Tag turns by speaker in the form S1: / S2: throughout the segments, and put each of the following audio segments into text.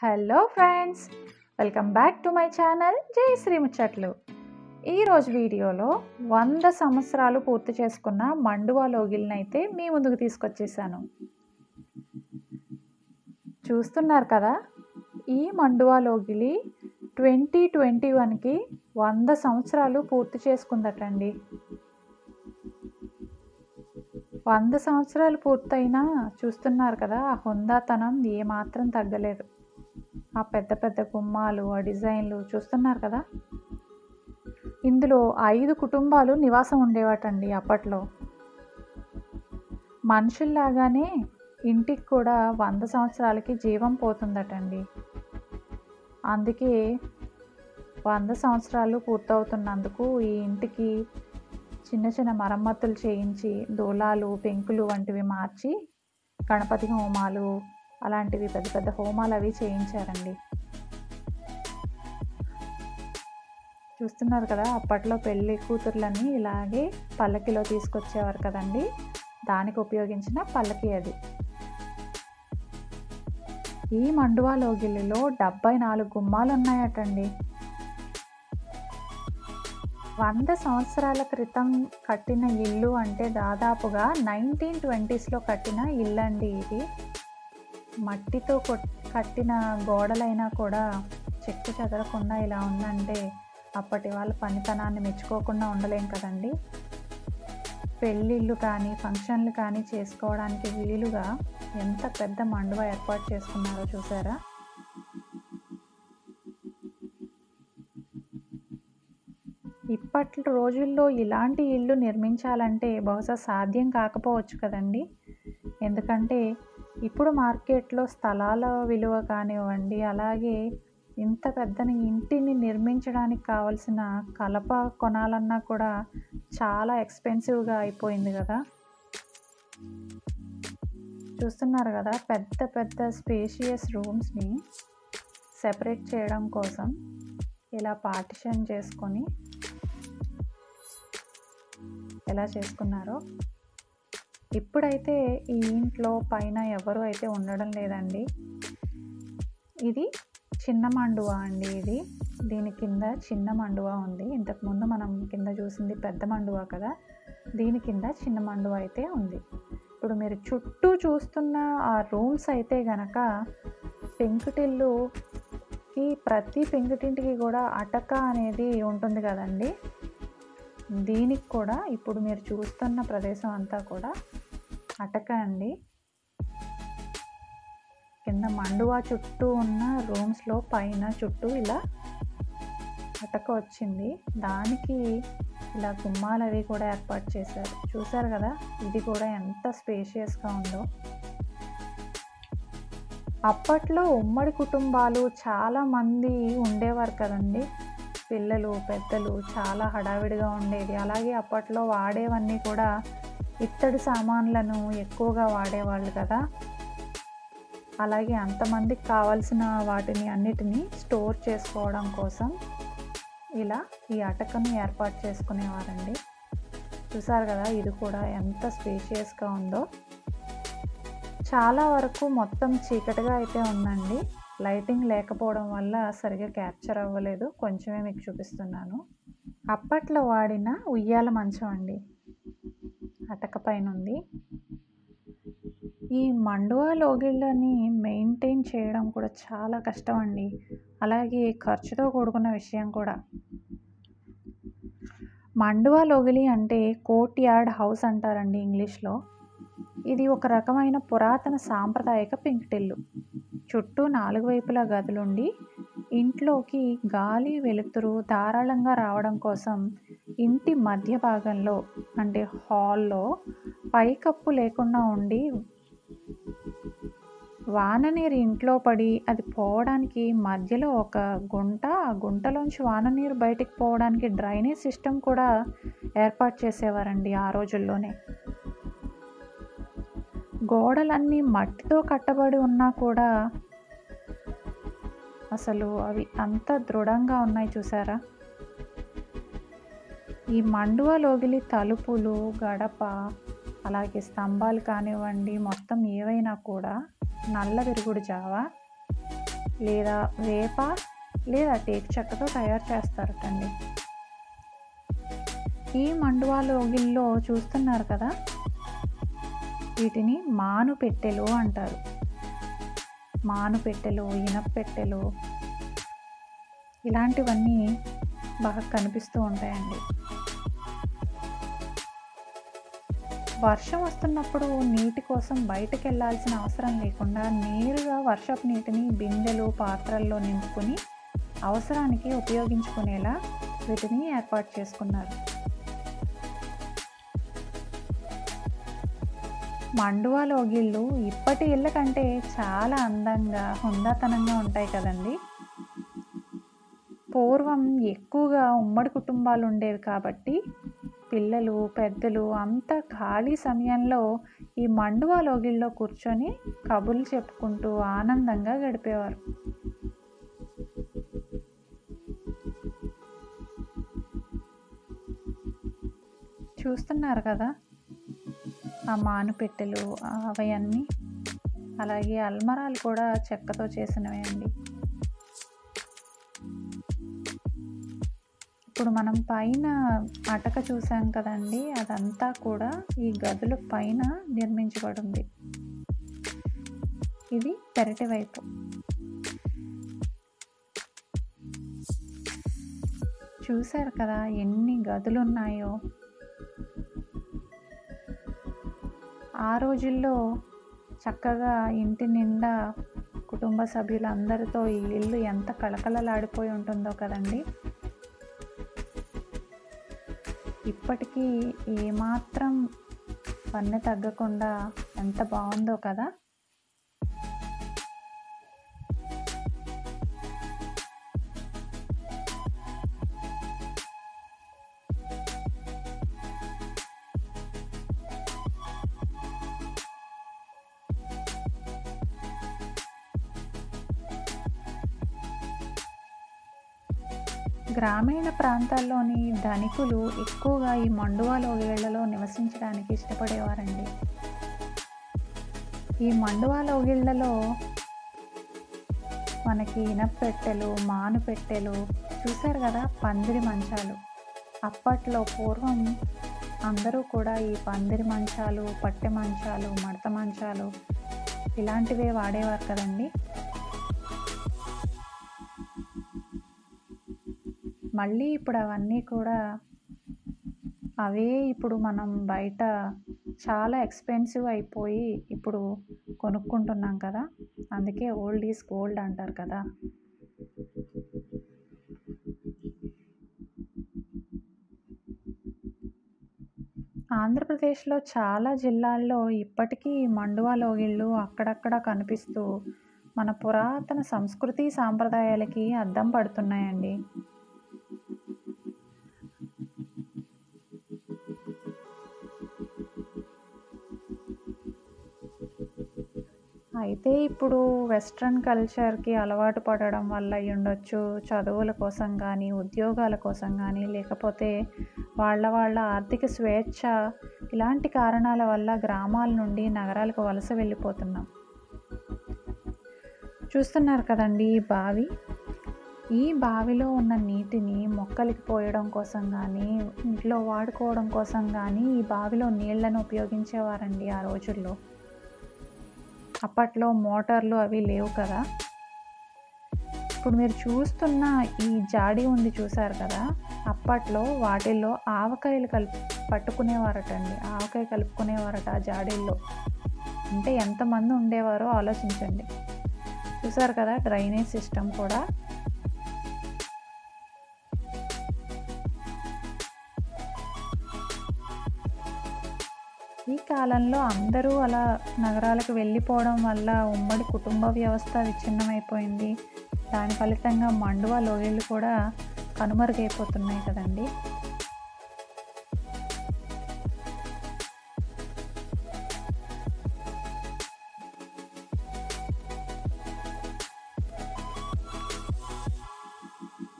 S1: hello friends welcome back to my channel Jayasri ముచ్చట్లు ఈరోజు వీడియోలో వంద సంవత్సరాలు పూర్తి చేసుకున్న మండువా లోగిల్ని అయితే మీ ముందుకు తీసుకొచ్చేసాను చూస్తున్నారు కదా ఈ మండువా లోగిలి ట్వంటీ ట్వంటీ వన్కి వంద సంవత్సరాలు పూర్తి చేసుకుందటండి వంద సంవత్సరాలు పూర్తయినా చూస్తున్నారు కదా ఆ హుందాతనం ఏమాత్రం తగ్గలేదు ఆ పెద్ద పెద్ద గుమ్మాలు ఆ డిజైన్లు చూస్తున్నారు కదా ఇందులో ఐదు కుటుంబాలు నివాసం ఉండేవాటండి అప్పట్లో మనుషుల్లాగానే ఇంటికి కూడా వంద సంవత్సరాలకి జీవం పోతుందటండి అందుకే వంద సంవత్సరాలు పూర్తవుతున్నందుకు ఈ ఇంటికి చిన్న చిన్న మరమ్మతులు చేయించి దూలాలు పెంకులు వంటివి మార్చి గణపతి హోమాలు అలాంటివి పెద్ద పెద్ద హోమాలు అవి చేయించారండి చూస్తున్నారు కదా అప్పట్లో పెళ్లి కూతుర్లని ఇలాగే పల్లకిలో తీసుకొచ్చేవారు కదండి దానికి ఉపయోగించిన పల్లకి అది ఈ మండువా లోగిలిలో డెబ్బై నాలుగు గుమ్మాలు ఉన్నాయటండి వంద సంవత్సరాల క్రితం కట్టిన ఇల్లు అంటే దాదాపుగా నైన్టీన్ ట్వంటీస్లో కట్టిన ఇల్లు అండి ఇది మట్టితో కట్టిన గోడలైనా కూడా చెక్కు చెదరకుండా ఇలా ఉందంటే అప్పటి వాళ్ళ పనితనాన్ని మెచ్చుకోకుండా ఉండలేం కదండి పెళ్ళిళ్ళు కానీ ఫంక్షన్లు కానీ చేసుకోవడానికి వీలుగా ఎంత పెద్ద మండువ ఏర్పాటు చేసుకున్నారో చూసారా ఇప్పటి రోజుల్లో ఇలాంటి ఇల్లు నిర్మించాలంటే బహుశా సాధ్యం కాకపోవచ్చు కదండి ఎందుకంటే ఇప్పుడు మార్కెట్లో స్థలాల విలువ కానివ్వండి అలాగే ఇంత పెద్దని ఇంటిని నిర్మించడానికి కావలసిన కలప కొనాలన్నా కూడా చాలా ఎక్స్పెన్సివ్గా అయిపోయింది కదా చూస్తున్నారు కదా పెద్ద పెద్ద స్పేషియస్ రూమ్స్ని సెపరేట్ చేయడం కోసం ఇలా పార్టిషన్ చేసుకొని ఎలా చేసుకున్నారో ఇప్పుడైతే ఈ ఇంట్లో పైన ఎవరు అయితే ఉండడం లేదండి ఇది చిన్న మండువా అండి ఇది దీని కింద చిన్న మండువా ఉంది ఇంతకుముందు మనం కింద చూసింది పెద్ద మండువా కదా దీని కింద చిన్న మండువా అయితే ఉంది ఇప్పుడు మీరు చుట్టూ చూస్తున్న ఆ రూమ్స్ అయితే గనక పెంకుటిల్లుకి ప్రతి పెంకుటింటికి కూడా అటక అనేది ఉంటుంది కదండి దీనికి కూడా ఇప్పుడు మీరు చూస్తున్న ప్రదేశం అంతా కూడా అటక అండి కింద మండువా చుట్టూ ఉన్న రూమ్స్లో పైన చుట్టూ ఇలా అటక వచ్చింది దానికి ఇలా గుమ్మాలు అవి కూడా ఏర్పాటు చేశారు చూసారు కదా ఇది కూడా ఎంత స్పేషియస్గా ఉందో అప్పట్లో ఉమ్మడి కుటుంబాలు చాలా మంది ఉండేవారు కదండి పిల్లలు పెద్దలు చాలా హడావిడిగా ఉండేది అలాగే అప్పట్లో వాడేవన్నీ కూడా ఇత్తడి సామాన్లను ఎక్కువగా వాడేవాళ్ళు కదా అలాగే అంతమందికి కావాల్సిన వాటిని అన్నిటినీ స్టోర్ చేసుకోవడం కోసం ఇలా ఈ అటకను ఏర్పాటు చేసుకునేవారండి చూసారు కదా ఇది కూడా ఎంత స్పేషియస్గా ఉందో చాలా వరకు మొత్తం చీకటిగా అయితే ఉందండి లైటింగ్ లేకపోవడం వల్ల సరిగా క్యాప్చర్ అవ్వలేదు కొంచెమే మీకు చూపిస్తున్నాను అప్పట్లో వాడిన ఉయ్యాల మంచం అండి అటక పైన ఉంది ఈ మండువా లోగిళ్ళని మెయింటైన్ చేయడం కూడా చాలా కష్టం అండి అలాగే ఖర్చుతో కూడుకున్న విషయం కూడా మండువా లోగిలి అంటే కోర్ట్ యార్డ్ హౌస్ అంటారండి ఇంగ్లీష్లో ఇది ఒక రకమైన పురాతన సాంప్రదాయక పెంకుటిల్లు చుట్టూ నాలుగు వైపులా గదులుండి ఇంట్లోకి గాలి వెలుతురు ధారాళంగా రావడం కోసం ఇంటి మధ్య భాగంలో అంటే హాల్లో పైకప్పు లేకుండా ఉండి వాన నీరు ఇంట్లో పడి అది పోవడానికి మధ్యలో ఒక గుంట ఆ గుంటలోంచి వాన నీరు బయటికి పోవడానికి డ్రైనేజ్ సిస్టమ్ కూడా ఏర్పాటు చేసేవారండి ఆ రోజుల్లోనే గోడలన్నీ మట్టితో కట్టబడి ఉన్నా కూడా అసలు అవి అంత దృఢంగా ఉన్నాయి చూసారా ఈ మండువ లోగిలి తలుపులు గడప అలాగే స్తంభాలు కానివ్వండి మొత్తం ఏవైనా కూడా నల్ల విరుగుడు జావ లేదా వేప లేదా టేకు చెక్కతో తయారు చేస్తారటండి ఈ మండువా లోగిల్లో చూస్తున్నారు కదా వీటిని మాను పెట్టెలు అంటారు మాను పెట్టెలు ఇనప పెట్టెలు ఇలాంటివన్నీ బాగా కనిపిస్తూ ఉంటాయండి వర్షం వస్తున్నప్పుడు నీటి కోసం బయటకు వెళ్ళాల్సిన అవసరం లేకుండా నేరుగా వర్షపు నీటిని బిందెలు పాత్రల్లో నింపుకుని అవసరానికి ఉపయోగించుకునేలా వీటిని ఏర్పాటు చేసుకున్నారు మండువా లోగిళ్ళు ఇప్పటి ఇళ్ళ కంటే చాలా అందంగా హుందాతనంగా ఉంటాయి కదండి పూర్వం ఎక్కువగా ఉమ్మడి కుటుంబాలు ఉండేవి కాబట్టి పిల్లలు పెద్దలు అంతా ఖాళీ సమయంలో ఈ మండువా లోగిల్లో కూర్చొని కబుర్లు చెప్పుకుంటూ ఆనందంగా గడిపేవారు చూస్తున్నారు కదా ఆ మాను పెట్టెలు అవన్నీ అలాగే అల్మరాలు కూడా చెక్కతో చేసినవి అండి ఇప్పుడు మనం పైన అటక చూసాం కదండి అదంతా కూడా ఈ గదుల పైన నిర్మించబడింది ఇది పెరటి వైపు చూశారు కదా ఎన్ని గదులు ఉన్నాయో ఆ రోజుల్లో చక్కగా ఇంటి నిండా కుటుంబ సభ్యులందరితో ఈ ఇల్లు ఎంత కళకళలాడిపోయి ఉంటుందో కదండి ఇప్పటికీ ఏమాత్రం పన్ను తగ్గకుండా ఎంత బాగుందో కదా గ్రామీణ ప్రాంతాల్లోని ధనికులు ఎక్కువగా ఈ మండువా లోగిళ్లలో నివసించడానికి ఇష్టపడేవారండి ఈ మండువా లోగిళ్లలో మనకి ఇనపెట్టెలు మాను పెట్టెలు చూశారు కదా పందిరి మంచాలు అప్పట్లో పూర్వం అందరూ కూడా ఈ పందిరి మంచాలు పట్టె మంచాలు మడత మంచాలు ఇలాంటివే వాడేవారు కదండి మళ్ళీ ఇప్పుడు అవన్నీ కూడా అవే ఇప్పుడు మనం బయట చాలా ఎక్స్పెన్సివ్ అయిపోయి ఇప్పుడు కొనుక్కుంటున్నాం కదా అందుకే ఓల్డ్ ఈజ్ గోల్డ్ అంటారు కదా ఆంధ్రప్రదేశ్లో చాలా జిల్లాల్లో ఇప్పటికీ మండువా లోగిళ్ళు అక్కడక్కడ కనిపిస్తూ మన పురాతన సంస్కృతి సాంప్రదాయాలకి అద్దం పడుతున్నాయండి అయితే ఇప్పుడు వెస్ట్రన్ కల్చర్కి అలవాటు పడడం వల్ల అయి ఉండొచ్చు చదువుల కోసం కానీ ఉద్యోగాల కోసం కానీ లేకపోతే వాళ్ళ వాళ్ళ ఆర్థిక స్వేచ్ఛ ఇలాంటి కారణాల వల్ల గ్రామాల నుండి నగరాలకు వలస వెళ్ళిపోతున్నాం చూస్తున్నారు కదండి ఈ బావి ఈ బావిలో ఉన్న నీటిని మొక్కలకి పోయడం కోసం కానీ ఇంట్లో వాడుకోవడం కోసం కానీ ఈ బావిలో నీళ్లను ఉపయోగించేవారండి ఆ రోజుల్లో అప్పట్లో మోటార్లు అవి లేవు కదా ఇప్పుడు మీరు చూస్తున్న ఈ జాడి ఉంది చూసారు కదా అప్పట్లో వాటిల్లో ఆవకాయలు కలిపి పట్టుకునేవారటండి ఆవకాయ కలుపుకునేవారట ఆ జాడీల్లో అంటే ఎంతమంది ఉండేవారో ఆలోచించండి చూసారు కదా డ్రైనేజ్ సిస్టమ్ కూడా ఈ కాలంలో అందరూ అలా నగరాలకు వెళ్ళిపోవడం వల్ల ఉమ్మడి కుటుంబ వ్యవస్థ విచ్ఛిన్నమైపోయింది దాని ఫలితంగా మండువా లోయలు కూడా కనుమరుగైపోతున్నాయి కదండి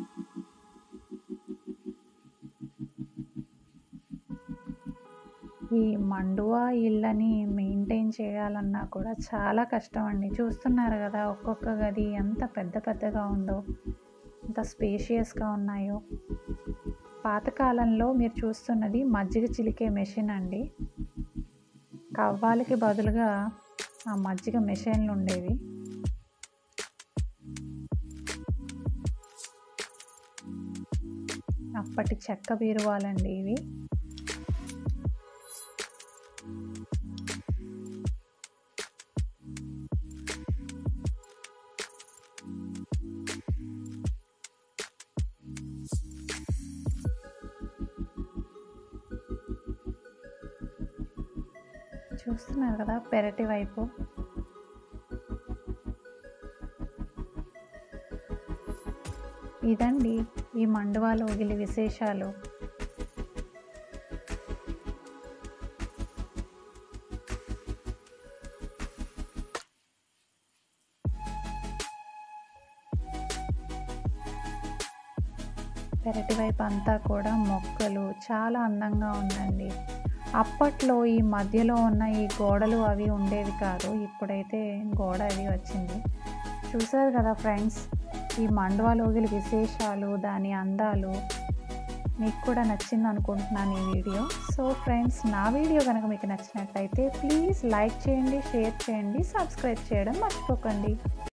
S1: ఈ ఈ మండువా ఇళ్ళని మెయింటైన్ చేయాలన్నా కూడా చాలా కష్టం అండి చూస్తున్నారు కదా ఒక్కొక్క గది ఎంత పెద్ద పెద్దగా ఉందో ఎంత స్పేషియస్గా ఉన్నాయో పాతకాలంలో మీరు చూస్తున్నది మజ్జిగ చిలికే మెషిన్ అండి కవ్వాలకి బదులుగా ఆ మజ్జిగ మెషిన్లు ఉండేవి అప్పటి చెక్క బీరువాలండి ఇవి చూస్తున్నారు కదా పెరటి వైపు ఇదండి ఈ మండువాలో ఒగిలి విశేషాలు పెరటి వైపు అంతా కూడా మొక్కలు చాలా అందంగా ఉందండి అప్పట్లో ఈ మధ్యలో ఉన్న ఈ గోడలు అవి ఉండేవి కాదు ఇప్పుడైతే గోడ అవి వచ్చింది చూసారు కదా ఫ్రెండ్స్ ఈ మండవాలోగిలి విశేషాలు దాని అందాలు మీకు కూడా నచ్చింది అనుకుంటున్నాను ఈ వీడియో సో ఫ్రెండ్స్ నా వీడియో కనుక మీకు నచ్చినట్లయితే ప్లీజ్ లైక్ చేయండి షేర్ చేయండి సబ్స్క్రైబ్ చేయడం మర్చిపోకండి